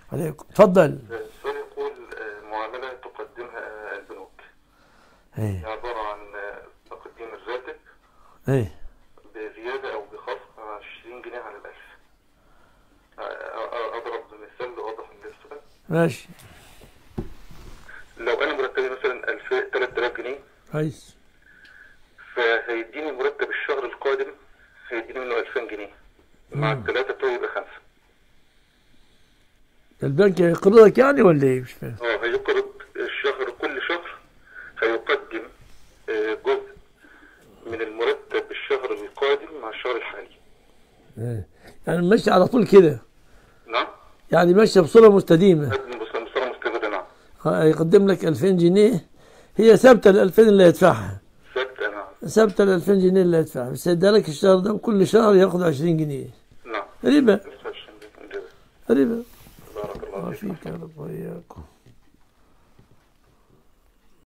عليكم تفضل السؤال يقول آه، معاملة تقدمها البنوك ايه هي عبارة عن آه، تقديم الراتب ايه بزيادة أو بخصم 20 جنيه على الألف آه، آه، أضرب مثال واضح للسؤال ماشي لو أنا مرتبي مثلا 2000 3000 جنيه كويس فهيديني مرتب الشهر القادم هيديني منه 2000 جنيه مع الثلاثة بتوعي يبقى خمسة البنك يقرضك يعني ولا ايه مش فاهم اه هيقرض الشهر كل شهر هيقدم آه، جزء من المرتب الشهر القادم مع الشهر الحالي إيه. يعني ماشي على طول كده نعم يعني ماشي بصورة مستديمة قدم بصورة بصورة مستمرة نعم ها، يقدم لك 2000 جنيه هي ثابتة ال 2000 اللي يدفعها ثابتة نعم ثابتة ال 2000 جنيه اللي يدفعها بس يديها لك الشهر ده وكل شهر ياخد 20 جنيه نعم ربا بارك ربا الله الله فيك فيك يا رب وإياكم